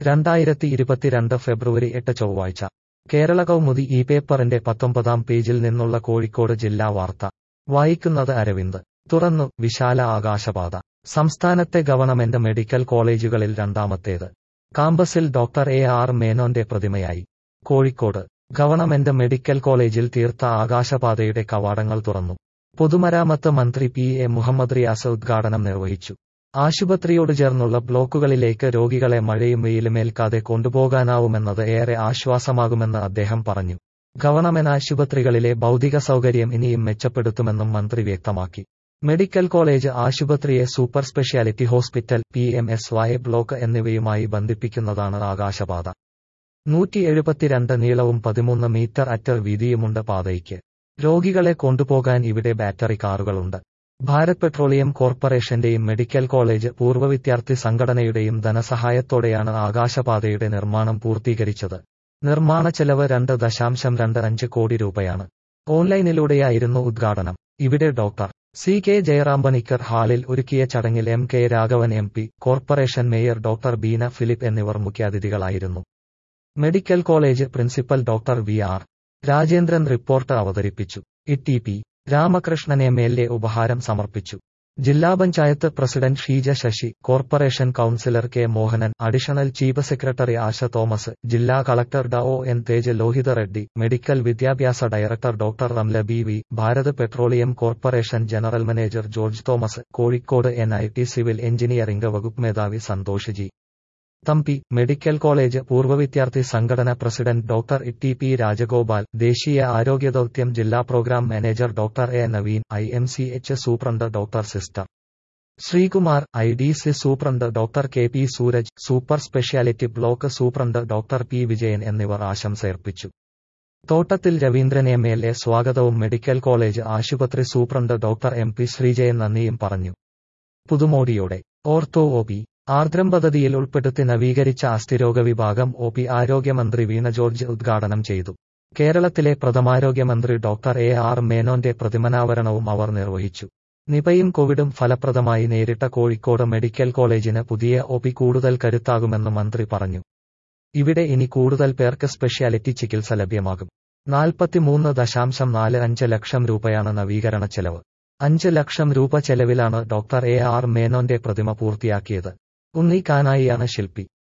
രണ്ടായിരത്തി ഇരുപത്തിരണ്ട് ഫെബ്രുവരി എട്ട് ചൊവ്വാഴ്ച കേരള കൗമുദി ഈ പേപ്പറിന്റെ പത്തൊമ്പതാം പേജിൽ നിന്നുള്ള കോഴിക്കോട് ജില്ലാ വാർത്ത വായിക്കുന്നത് അരവിന്ദ് തുറന്നു വിശാല ആകാശപാത സംസ്ഥാനത്തെ ഗവൺമെന്റ് മെഡിക്കൽ കോളേജുകളിൽ രണ്ടാമത്തേത് കാമ്പസിൽ ഡോക്ടർ എ ആർ മേനോന്റെ പ്രതിമയായി കോഴിക്കോട് ഗവൺമെന്റ് മെഡിക്കൽ കോളേജിൽ തീർത്ത ആകാശപാതയുടെ കവാടങ്ങൾ തുറന്നു പൊതുമരാമത്ത് മന്ത്രി പി എ മുഹമ്മദ് റിയാസ് ഉദ്ഘാടനം നിർവഹിച്ചു ആശുപത്രിയോട് ചേർന്നുള്ള ബ്ലോക്കുകളിലേക്ക് രോഗികളെ മഴയും വെയിലുമേൽക്കാതെ കൊണ്ടുപോകാനാവുമെന്നത് ഏറെ ആശ്വാസമാകുമെന്ന് അദ്ദേഹം പറഞ്ഞു ഗവൺമെന്റ് ആശുപത്രികളിലെ ഭൗതിക സൗകര്യം ഇനിയും മെച്ചപ്പെടുത്തുമെന്നും മന്ത്രി വ്യക്തമാക്കി മെഡിക്കൽ കോളേജ് ആശുപത്രിയെ super speciality hospital P M S Y block എന്നിവയുമായി ബന്ധിപ്പിക്കുന്നതാണ് ആകാശപാത നൂറ്റി എഴുപത്തിരണ്ട് നീളവും പതിമൂന്ന് മീറ്റർ അറ്റർ വീതിയുമുണ്ട് പാതയ്ക്ക് രോഗികളെ കൊണ്ടുപോകാൻ ഇവിടെ ബാറ്ററി കാറുകളുണ്ട് ഭാരത് പെട്രോളിയം കോർപ്പറേഷന്റെയും മെഡിക്കൽ കോളേജ് പൂർവ്വ വിദ്യാർത്ഥി സംഘടനയുടെയും ധനസഹായത്തോടെയാണ് ആകാശപാതയുടെ നിർമ്മാണം പൂർത്തീകരിച്ചത് നിർമ്മാണ ചെലവ് രണ്ട് ദശാംശം രണ്ട് അഞ്ച് കോടി രൂപയാണ് ഓൺലൈനിലൂടെയായിരുന്നു ഉദ്ഘാടനം ഇവിടെ doctor C K Jayaram Panicker ഹാളിൽ ഒരുക്കിയ ചടങ്ങിൽ M K Raghavan M P corporation mayor doctor Beena Philip എന്നിവർ മുഖ്യാതിഥികളായിരുന്നു medical college principal doctor V R Rajendran report അവതരിപ്പിച്ചു E P Ramakrishnan M L A ഉപഹാരം സമർപ്പിച്ചു ജില്ലാ panchayat president Sheeja Sasi corporation councillor K Mohanan additional chief secretary Asha Thomas ജില്ലാ കളക്ടർ ഡ ഒ എൻ തേജ് ലോഹിത റെഡ്ഡി മെഡിക്കൽ വിദ്യാഭ്യാസ director doctor Ramla B V Bharat petroleum corporation general manager George Thomas Kozhikode N I T civil engineering വകുപ്പ് മേധാവി Santhosh G Thampi medical college പൂർവ്വ വിദ്യാർത്ഥി സംഘടന president doctor T P Rajagopal ദേശീയ ആരോഗ്യ ദൗത്യം ജില്ലാ programme manager doctor A Naveen I M C H superintendent doctor sister Sreekumar I D C superintendent doctor K P Sooraj super speciality block superintendent doctor P Vijayan എന്നിവർ ആശംസയർപ്പിച്ചു Thottathil Raveendran M L A സ്വാഗതവും medical college ആശുപത്രി superintendent doctor M P Sreejayan നന്ദിയും പറഞ്ഞു പുതുമോടിയോടെ ortho O P Ardram പദ്ധതിയിൽ ഉൾപ്പെടുത്തി നവീകരിച്ച അസ്ഥിരോഗ വിഭാഗം ഒ പി ആരോഗ്യമന്ത്രി വീണ ജോർജ് ഉദ്ഘാടനം ചെയ്തു കേരളത്തിലെ പ്രഥമാരോഗ്യമന്ത്രി ഡോക്ടർ എ ആർ മേനോന്റെ പ്രതിമനാവരണവും അവർ നിർവഹിച്ചു നിപയും കോവിഡും ഫലപ്രദമായി നേരിട്ട കോഴിക്കോട് മെഡിക്കൽ കോളേജിന് പുതിയ ഒ പി കൂടുതൽ കരുത്താകുമെന്ന് മന്ത്രി പറഞ്ഞു ഇവിടെ ഇനി കൂടുതൽ പേർക്ക് സ്പെഷ്യാലിറ്റി ചികിത്സ ലഭ്യമാകും നാൽപ്പത്തിമൂന്ന് ദശാംശം നാല് അഞ്ച് ലക്ഷം രൂപയാണ് നവീകരണ ചെലവ് അഞ്ച് ലക്ഷം രൂപ ചെലവിലാണ് ഡോക്ടർ എ ആർ മേനോന്റെ പ്രതിമ പൂർത്തിയാക്കിയത് ഉണ്ണി കാനായിയാണ് ശില്പി